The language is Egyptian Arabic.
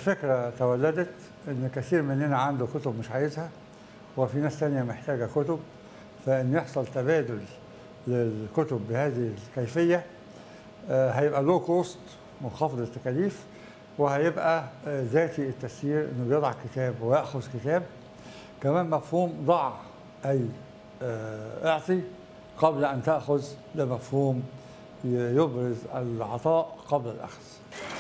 الفكرة تولدت إن كثير مننا عنده كتب مش عايزها وفي ناس تانية محتاجة كتب فإن يحصل تبادل للكتب بهذه الكيفية آه، هيبقى لو كوست منخفض التكاليف وهيبقى آه، ذاتي التسيير إنه يضع كتاب ويأخذ كتاب كمان مفهوم ضع أي آه، اعطي قبل أن تأخذ ده مفهوم يبرز العطاء قبل الأخذ